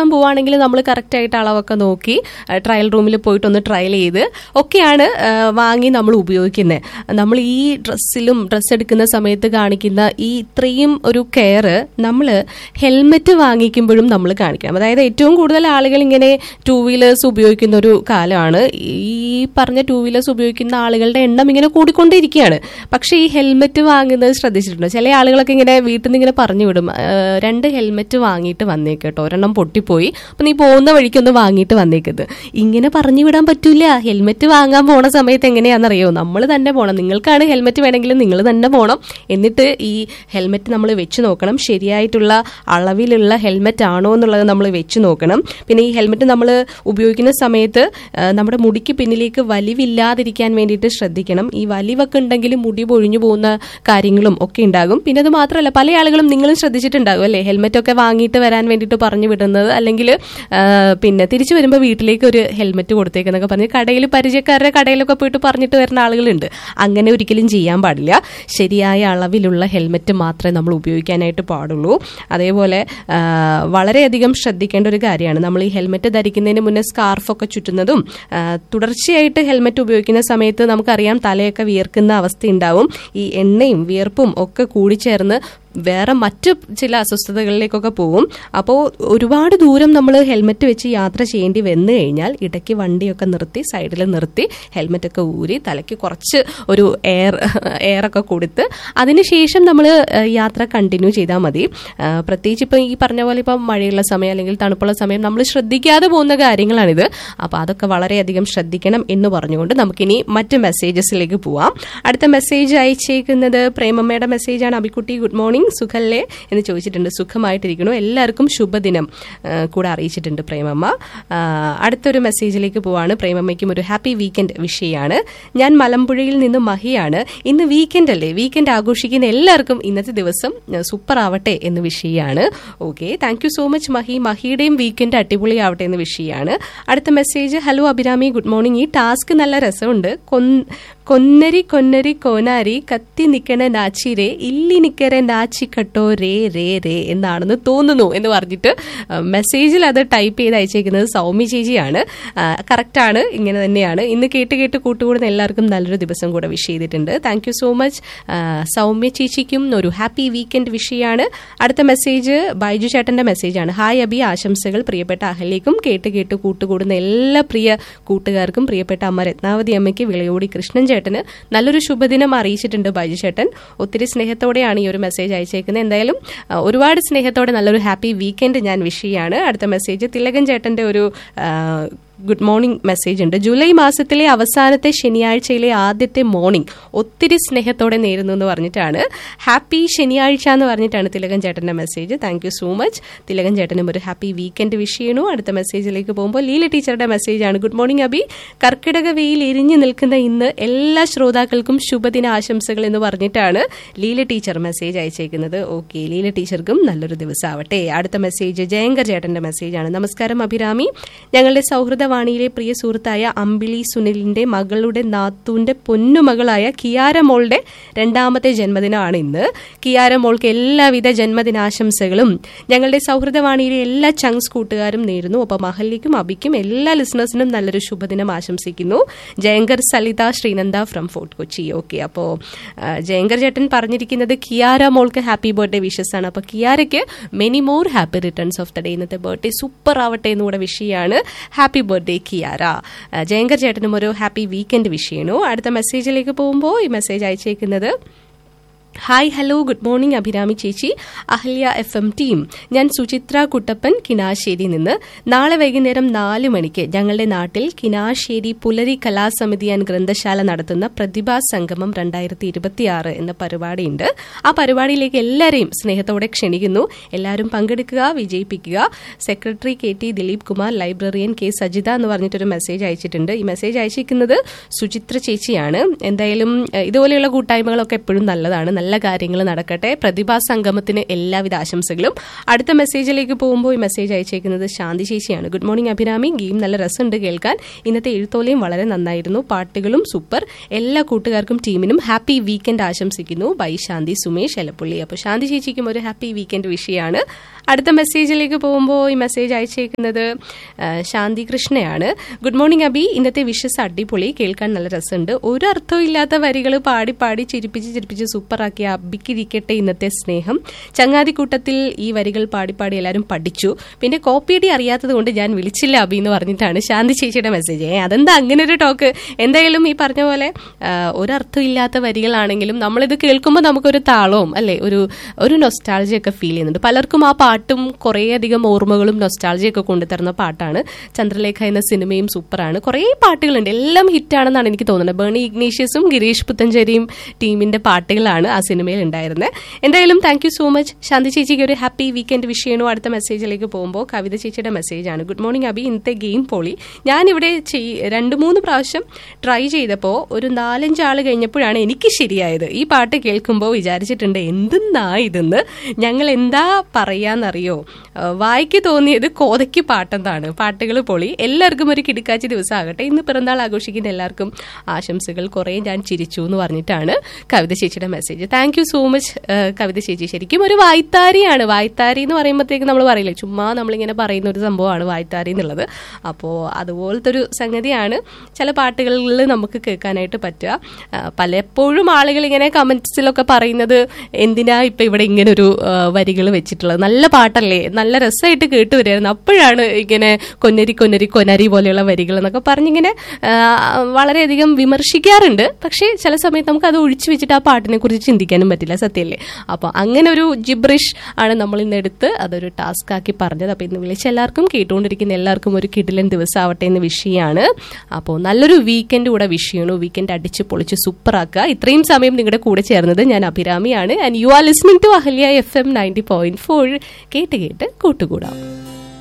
പോവുകയാണെങ്കിൽ നമ്മൾ കറക്റ്റായിട്ട് അളവൊക്കെ നോക്കി ട്രയൽ റൂമിൽ പോയിട്ട് ഒന്ന് ട്രയൽ ചെയ്ത് ഒക്കെയാണ് ആ, വാങ്ങി നമ്മൾ ഉപയോഗിക്കുന്നത് നമ്മൾ ഈ ഡ്രസ്സിലും ഡ്രസ്സ് എടുക്കുന്ന സമയത്ത് കാണിക്കുന്ന ഈ ഇത്രയും ഒരു കെയർ നമ്മൾ ഹെൽമെറ്റ് വാങ്ങിക്കുമ്പോഴും നമ്മൾ കാണിക്കണം അതായത് ഏറ്റവും കൂടുതൽ ആളുകൾ ഇങ്ങനെ ടൂ വീലേഴ്സ് ഉപയോഗിക്കുന്ന ഒരു കാലമാണ് ഈ പറഞ്ഞ ടൂ വീലേഴ്സ് ഉപയോഗിക്കുന്ന ആളുകളുടെ എണ്ണം ഇങ്ങനെ കൂടിക്കൊണ്ടിരിക്കുകയാണ് പക്ഷേ ഈ ഹെൽമെറ്റ് വാങ്ങുന്നത് ശ്രദ്ധിച്ചിട്ടുണ്ടോ ചില ആളുകളൊക്കെ ഇങ്ങനെ വീട്ടിൽ നിന്ന് ഇങ്ങനെ പറഞ്ഞു വിടും "ആ, രണ്ട് ഹെൽമെറ്റ് വാങ്ങിയിട്ട് വന്നേക്കട്ടോ ഒരെണ്ണം പൊട്ടിപ്പോയി അപ്പൊ നീ പോകുന്ന വഴിക്കൊന്ന് വാങ്ങിയിട്ട് വന്നേക്കത് ഇങ്ങനെ പറഞ്ഞു വിടാൻ പറ്റൂല ഹെൽമെറ്റ് വാങ്ങാൻ പോണ സമയത്ത് എങ്ങനെയാണെന്നറിയോ നമ്മൾ തന്നെ പോകണം നിങ്ങൾക്കാണ് ഹെൽമെറ്റ് വേണമെങ്കിൽ നിങ്ങൾ തന്നെ പോകണം എന്നിട്ട് ഈ ഹെൽമെറ്റ് നമ്മൾ വെച്ച് നോക്കണം ശരിയായിട്ടുള്ള അളവിലുള്ള ഹെൽമെറ്റ് ആണോ എന്നുള്ളത് നമ്മൾ വെച്ച് നോക്കണം പിന്നെ ഈ ഹെൽമെറ്റ് നമ്മൾ ഉപയോഗിക്കുന്ന സമയത്ത് ആ, നമ്മുടെ മുടിക്ക് പിന്നിലേക്ക് വലിവില്ലാതിരിക്കാൻ വേണ്ടിയിട്ട് ശ്രദ്ധിക്കണം ഈ വലിവൊക്കെ ഉണ്ടെങ്കിൽ മുടി പൊഴിഞ്ഞു പോകുന്ന കാര്യങ്ങളും ഒക്കെ ഉണ്ടാകും പിന്നെ അത് മാത്രമല്ല പല ആളുകളും നിങ്ങളും ശ്രദ്ധിച്ചിട്ടുണ്ടാകും അല്ലേ ഹെൽമെറ്റ് ഒക്കെ വാങ്ങിയിട്ട് വരാൻ വേണ്ടിയിട്ട് പറഞ്ഞു വിടുന്നത് അല്ലെങ്കിൽ ആ, പിന്നെ തിരിച്ചു വരുമ്പോൾ വീട്ടിലേക്ക് ഒരു ഹെൽമെറ്റ് കൊടുത്തേക്കെന്നൊക്കെ പറഞ്ഞ് കടയിൽ പരിചയക്കാരുടെ കടയിലൊക്കെ പോയിട്ട് പറഞ്ഞിട്ട് വരുന്ന ആളുകളുണ്ട് അങ്ങനെ ഒരിക്കലും ചെയ്യാൻ പാടില്ല ശരിയായ അളവിലുള്ള ഹെൽമെറ്റ് മാത്രമേ നമ്മൾ ഉപയോഗിക്കാനായിട്ട് പാടുള്ളൂ അതേപോലെ ആ, വളരെയധികം ശ്രദ്ധിക്കേണ്ട ഒരു കാര്യമാണ് നമ്മൾ ഈ ഹെൽമെറ്റ് ധരിക്കുന്നതിന് മുന്നേ സ്കാർഫൊക്കെ ചുറ്റുന്നതും ആ, തുടർച്ചയായിട്ട് ഹെൽമെറ്റ് ഉപയോഗിക്കുന്ന സമയത്ത് നമുക്കറിയാം തലയൊക്കെ വിയർക്കുന്ന അവസ്ഥ ഉണ്ടാവും ഈ എണ്ണയും വിയർപ്പും ഒക്കെ കൂടിച്ചേർന്ന് വേറെ മറ്റ് ചില അസ്വസ്ഥതകളിലേക്കൊക്കെ പോകും അപ്പോൾ ഒരുപാട് ദൂരം നമ്മൾ ഹെൽമെറ്റ് വെച്ച് യാത്ര ചെയ്യേണ്ടി വന്നു കഴിഞ്ഞാൽ ഇടയ്ക്ക് വണ്ടിയൊക്കെ നിർത്തി സൈഡിൽ നിർത്തി ഹെൽമെറ്റൊക്കെ ഊരി തലയ്ക്ക് കുറച്ച് ഒരു എയർ എയറൊക്കെ കൊടുത്ത് അതിനുശേഷം നമ്മൾ യാത്ര കണ്ടിന്യൂ ചെയ്താൽ മതി ആ, പ്രത്യേകിച്ച് ഇപ്പം ഈ പറഞ്ഞ പോലെ ഇപ്പം മഴയുള്ള സമയം അല്ലെങ്കിൽ തണുപ്പുള്ള സമയം നമ്മൾ ശ്രദ്ധിക്കാതെ പോകുന്ന കാര്യങ്ങളാണിത് അപ്പോൾ അതൊക്കെ വളരെയധികം ശ്രദ്ധിക്കണം എന്ന് പറഞ്ഞുകൊണ്ട് നമുക്കിനി മറ്റ് മെസ്സേജസിലേക്ക് പോവാം അടുത്ത മെസ്സേജ് അയച്ചേക്കുന്നത് പ്രേമമ്മയുടെ മെസ്സേജാണ് അബിക്കുട്ടി ഗുഡ് മോർണിംഗ് സുഖല്ലേ എന്ന് ചോദിച്ചിട്ടുണ്ട് സുഖമായിട്ടിരിക്കണു എല്ലാവർക്കും ശുഭദിനം ആ, കൂടെ അറിയിച്ചിട്ടുണ്ട് പ്രേമമ്മ ആ, അടുത്തൊരു മെസ്സേജിലേക്ക് പോവാണ് പ്രേമമ്മയ്ക്കും ഒരു ഹാപ്പി വീക്കെൻഡ് വിഷയമാണ് ഞാൻ മലമ്പുഴയിൽ നിന്ന് മഹിയാണ് ഇന്ന് വീക്കെൻഡ് അല്ലേ വീക്കെൻഡ് ആഘോഷിക്കുന്ന എല്ലാവർക്കും ഇന്നത്തെ ദിവസം സൂപ്പർ ആവട്ടെ എന്ന് വിഷയമാണ് okay thank you so much Mahi മഹിയുടെയും വീക്കെൻഡ് അടിപൊളിയാവട്ടെ എന്ന് വിഷയമാണ് അടുത്ത message hello Abhirami good morning ഈ ടാസ്ക് നല്ല രസമുണ്ട് കൊൻ- കൊന്നരി കൊന്നരി കോനാരി കത്തി നിക്കണ നാച്ചിരെ ഇല്ലി നിക്കര നാച്ചിക്കട്ടോ രേ രേ രേ എന്നാണെന്ന് തോന്നുന്നു എന്ന് പറഞ്ഞിട്ട് മെസ്സേജിൽ അത് ടൈപ്പ് ചെയ്ത് അയച്ചേക്കുന്നത് സൗമ്യ ചേച്ചിയാണ് കറക്റ്റാണ് ഇങ്ങനെ തന്നെയാണ് ഇന്ന് കേട്ട് കേട്ട് കൂട്ടുകൂടുന്ന എല്ലാവർക്കും നല്ലൊരു ദിവസം കൂടെ വിഷ് ചെയ്തിട്ടുണ്ട് thank you so much Soumya ചേച്ചിക്കും ഒരു ഹാപ്പി വീക്കെൻഡ് വിഷയമാണ് അടുത്ത മെസ്സേജ് ബൈജു ചേട്ടന്റെ മെസ്സേജാണ് ഹായ് അബി ആശംസകൾ പ്രിയപ്പെട്ട അഹല്യക്കും കേട്ട് കേട്ട് കൂട്ടുകൂടുന്ന എല്ലാ പ്രിയ കൂട്ടുകാർക്കും പ്രിയപ്പെട്ട അമ്മ രത്നാവതി അമ്മയ്ക്ക് വിളയോടി കൃഷ്ണൻ ചേട്ടന് നല്ലൊരു ശുഭദിനം അറിയിച്ചിട്ടുണ്ട് ബൈജു ചേട്ടൻ ഒത്തിരി സ്നേഹത്തോടെയാണ് ഈ ഒരു മെസ്സേജ് അയച്ചേക്കുന്നത് എന്തായാലും ആ, ഒരുപാട് സ്നേഹത്തോടെ നല്ലൊരു ഹാപ്പി വീക്കെൻഡ് ഞാൻ വിഷ് ചെയ്യാണ് അടുത്ത മെസ്സേജ് തിലകൻ ചേട്ടന്റെ ഒരു ആ, ഗുഡ് മോർണിംഗ് മെസ്സേജ് ഉണ്ട് ജൂലൈ മാസത്തിലെ അവസാനത്തെ ശനിയാഴ്ചയിലെ ആദ്യത്തെ മോർണിംഗ് ഒത്തിരി സ്നേഹത്തോടെ നേരുന്നു എന്ന് പറഞ്ഞിട്ടാണ് ഹാപ്പി ശനിയാഴ്ച എന്ന് പറഞ്ഞിട്ടാണ് തിലകൻ ചേട്ടന്റെ message thank you so much Thilakan ചേട്ടനും ഒരു ഹാപ്പി വീക്കെൻഡ് വിഷ് ചെയ്യണു അടുത്ത മെസ്സേജിലേക്ക് പോകുമ്പോൾ ലീല ടീച്ചറുടെ മെസ്സേജാണ് ഗുഡ് മോർണിംഗ് അബി കർക്കിടക വെയിൽ എരിഞ്ഞു നിൽക്കുന്ന ഇന്ന് എല്ലാ ശ്രോതാക്കൾക്കും ശുഭദിന ആശംസകൾ എന്ന് പറഞ്ഞിട്ടാണ് ലീല ടീച്ചർ മെസ്സേജ് അയച്ചേക്കുന്നത് ഓക്കെ ലീല ടീച്ചർക്കും നല്ലൊരു ദിവസം ആവട്ടെ അടുത്ത മെസ്സേജ് ജയങ്കർ ചേട്ടന്റെ മെസ്സേജാണ് നമസ്കാരം അഭിരാമി ഞങ്ങളുടെ സൗഹൃദവാണിയിലെ പ്രിയ സുഹൃത്തായ അമ്പിളി സുനിലിന്റെ മകളുടെ നാത്തൂന്റെ പൊന്നുമകളായ കിയാര മോളുടെ രണ്ടാമത്തെ ജന്മദിനമാണ് ഇന്ന് കിയാര മോൾക്ക് എല്ലാവിധ ജന്മദിനാശംസകളും ഞങ്ങളുടെ സൗഹൃദവാണിയിലെ എല്ലാ ചങ്സ് കൂട്ടുകാരും നേരുന്നു ഒപ്പം അഹല്യക്കും അബിക്കും എല്ലാ ലിസണേഴ്സിനും നല്ലൊരു ശുഭദിനം ആശംസിക്കുന്നു ജയങ്കർ സലിത ശ്രീനന്ദ ഫ്രം ഫോർട്ട് കൊച്ചി ഓക്കെ അപ്പോ ആ, ജയങ്കർ ചേട്ടൻ പറഞ്ഞിരിക്കുന്നത് കിയാര മോൾക്ക് ഹാപ്പി ബർത്ത്ഡേ വിഷസ് ആണ് അപ്പൊ കിയാരയ്ക്ക് many more happy returns of the day ഇന്നത്തെ ബർത്ത്ഡേ സൂപ്പർ ആവട്ടെ എന്നുകൂടെ വിഷയമാണ് ഹാപ്പി ബർത്ത്ഡേ കിയാര ആ, ജയങ്കർ ചേട്ടനും ഒരു ഹാപ്പി വീക്കെൻഡ് വിഷ് ചെയ്യണു അടുത്ത മെസ്സേജിലേക്ക് പോകുമ്പോൾ ഈ മെസ്സേജ് അയച്ചേക്കുന്നത് hi hello good morning Abhirami ചേച്ചി അഹല്യ എഫ് എം ടീം ഞാൻ സുചിത്ര കുട്ടപ്പൻ കിനാശ്ശേരി നിന്ന് നാളെ വൈകുന്നേരം നാല് മണിക്ക് ഞങ്ങളുടെ നാട്ടിൽ കിനാശ്ശേരി പുലരി കലാസമിതി ആൻഡ് ഗ്രന്ഥശാല നടത്തുന്ന പ്രതിഭാ സംഗമം രണ്ടായിരത്തി ഇരുപത്തിയാറ് എന്ന പരിപാടിയുണ്ട് ആ പരിപാടിയിലേക്ക് എല്ലാവരെയും സ്നേഹത്തോടെ ക്ഷണിക്കുന്നു എല്ലാവരും പങ്കെടുക്കുക വിജയിപ്പിക്കുക secretary K T Dileep Kumar librarian K Sajitha എന്ന് പറഞ്ഞിട്ടൊരു മെസ്സേജ് അയച്ചിട്ടുണ്ട് ഈ മെസ്സേജ് അയച്ചിരിക്കുന്നത് സുചിത്ര ചേച്ചിയാണ് എന്തായാലും ഏഹ്, ഇതുപോലെയുള്ള കൂട്ടായ്മകളൊക്കെ എപ്പോഴും നല്ലതാണ് നല്ല കാര്യങ്ങൾ നടക്കട്ടെ പ്രതിഭാ സംഗമത്തിന് എല്ലാവിധ ആശംസകളും അടുത്ത മെസ്സേജിലേക്ക് പോകുമ്പോൾ ഈ മെസ്സേജ് അയച്ചേക്കുന്നത് ശാന്തി ചേച്ചിയാണ് ഗുഡ് മോർണിംഗ് അഭിരാമി ഗെയിം നല്ല രസമുണ്ട് കേൾക്കാൻ ഇന്നത്തെ എഴുത്തോലയും വളരെ നന്നായിരുന്നു പാട്ടുകളും സൂപ്പർ എല്ലാ കൂട്ടുകാർക്കും ടീമിനും ഹാപ്പി വീക്കെൻഡ് ആശംസിക്കുന്നു ബൈ ശാന്തി സുമേഷ് എലപ്പുള്ളി അപ്പോൾ ശാന്തി ചേച്ചിക്കും ഒരു ഹാപ്പി വീക്കെൻഡ് വിഷയമാണ് അടുത്ത മെസ്സേജിലേക്ക് പോകുമ്പോൾ ഈ മെസ്സേജ് അയച്ചേക്കുന്നത് ആ, ശാന്തി കൃഷ്ണയാണ് ഗുഡ് മോർണിംഗ് അബി ഇന്നത്തെ വിഷസ് അടിപൊളി കേൾക്കാൻ നല്ല രസമുണ്ട് ഒരു അർത്ഥവും ഇല്ലാത്ത വരികൾ പാടി പാടി ചിരിപ്പിച്ച് ചിരിപ്പിച്ച് സൂപ്പറാക്കിയ അബിക്കിരിക്കട്ടെ ഇന്നത്തെ സ്നേഹം ചങ്ങാതിക്കൂട്ടത്തിൽ ഈ വരികൾ പാടി പാടി എല്ലാവരും പഠിച്ചു പിന്നെ കോപ്പിയടി അറിയാത്തത് കൊണ്ട് ഞാൻ വിളിച്ചില്ല അബി എന്ന് പറഞ്ഞിട്ടാണ് ശാന്തി ചേച്ചിയുടെ മെസ്സേജ് ഏ അതെന്താ അങ്ങനെ ഒരു ടോക്ക് എന്തായാലും ഈ പറഞ്ഞ പോലെ ആ, ഒരർത്ഥം ഇല്ലാത്ത വരികളാണെങ്കിലും നമ്മളിത് കേൾക്കുമ്പോൾ നമുക്കൊരു താളവും അല്ലെ ഒരു ഒരു നൊസ്റ്റാൾജി ഒക്കെ ഫീൽ ചെയ്യുന്നുണ്ട് പലർക്കും ആ പാട്ടും കുറേയധികം ഓർമ്മകളും നൊസ്റ്റാൾജി ഒക്കെ കൊണ്ടുതരുന്ന പാട്ടാണ് ചന്ദ്രലേഖ എന്ന സിനിമയും സൂപ്പറാണ് കുറേ പാട്ടുകളുണ്ട് എല്ലാം ഹിറ്റാണെന്നാണ് എനിക്ക് തോന്നുന്നത് ബേണി ഇഗ്നീഷ്യസും ഗിരീഷ് പുത്തഞ്ചേരിയും ടീമിന്റെ പാട്ടുകളാണ് ആ സിനിമയിൽ ഉണ്ടായിരുന്നത് എന്തായാലും thank you so much Shanthi ചേച്ചിക്ക് ഒരു ഹാപ്പി വീക്കെൻഡ് വിഷ് ചെയ്യണു അടുത്ത മെസ്സേജിലേക്ക് പോകുമ്പോൾ കവിത ചേച്ചിയുടെ മെസ്സേജാണ് ഗുഡ് മോർണിംഗ് അബി ഇന്നത്തെ ഗെയിം പൊളി ഞാനിവിടെ ചെയ്- രണ്ട് മൂന്ന് പ്രാവശ്യം ട്രൈ ചെയ്തപ്പോൾ ഒരു നാലഞ്ച് ആൾ കഴിഞ്ഞപ്പോഴാണ് എനിക്ക് ശരിയായത് ഈ പാട്ട് കേൾക്കുമ്പോൾ വിചാരിച്ചിട്ടുണ്ട് എന്തെന്നാ ഇതെന്ന് ഞങ്ങൾ എന്താ പറയാന്നറിയോ ആ, വായിക്ക് തോന്നിയത് കോതയ്ക്ക് പാട്ടെന്താണ് പാട്ടുകൾ പൊളി എല്ലാവർക്കും ഒരു കിടുക്കാച്ചി ദിവസം ആകട്ടെ ഇന്ന് പിറന്നാൾ ആഘോഷിക്കുന്ന എല്ലാവർക്കും ആശംസകൾ കുറേ ഞാൻ ചിരിച്ചു എന്ന് പറഞ്ഞിട്ടാണ് കവിത ചേച്ചിയുടെ message thank you so much Kavitha ചേച്ചി ശരിക്കും ഒരു വായ്ത്താരിയാണ് വായ്ത്താരി എന്ന് പറയുമ്പോഴത്തേക്ക് നമ്മൾ പറയില്ലേ ചുമ്മാ നമ്മളിങ്ങനെ പറയുന്ന ഒരു സംഭവമാണ് വായ്ത്താരി എന്നുള്ളത് അപ്പോൾ അതുപോലത്തെ ഒരു സംഗതിയാണ് ചില പാട്ടുകളിൽ നമുക്ക് കേൾക്കാനായിട്ട് പറ്റുക ആ, പലപ്പോഴും ആളുകൾ ഇങ്ങനെ കമന്റ്സിലൊക്കെ പറയുന്നത് എന്തിനാ ഇപ്പൊ ഇവിടെ ഇങ്ങനെ ഒരു വരികൾ വെച്ചിട്ടുള്ളത് നല്ല പാട്ടല്ലേ നല്ല രസമായിട്ട് കേട്ട് വരികയായിരുന്നു അപ്പോഴാണ് ഇങ്ങനെ കൊന്നരി കൊന്നരി കൊനരി പോലെയുള്ള വരികൾ എന്നൊക്കെ പറഞ്ഞിങ്ങനെ ആ, വളരെയധികം വിമർശിക്കാറുണ്ട് പക്ഷേ ചില സമയത്ത് നമുക്ക് അത് ഒഴിച്ചു വെച്ചിട്ട് ആ പാട്ടിനെ കുറിച്ച് ചിന്തിക്കാനും പറ്റില്ല സത്യമല്ലേ അപ്പോൾ അങ്ങനെ ഒരു ജിബ്രിഷ് ആണ് നമ്മൾ ഇന്ന് എടുത്ത് അതൊരു ടാസ്ക് ആക്കി പറഞ്ഞത് അപ്പോൾ ഇന്ന് വിളിച്ച എല്ലാവർക്കും കേട്ടുകൊണ്ടിരിക്കുന്ന എല്ലാവർക്കും ഒരു കിടിലൻ ദിവസം ആവട്ടെ എന്ന് വിഷയമാണ് അപ്പോൾ നല്ലൊരു വീക്കെൻഡ് കൂടെ വിഷ് ചെയ്യണു വീക്കെൻഡ് അടിച്ച് പൊളിച്ച് സൂപ്പറാക്കുക ഇത്രയും സമയം നിങ്ങളുടെ കൂടെ ചേർന്നത് ഞാൻ അഭിരാമിയാണ് and you are listening to Ahalya F M ninety point four കേട്ട് കേട്ട് കൂട്ടുകൂടാം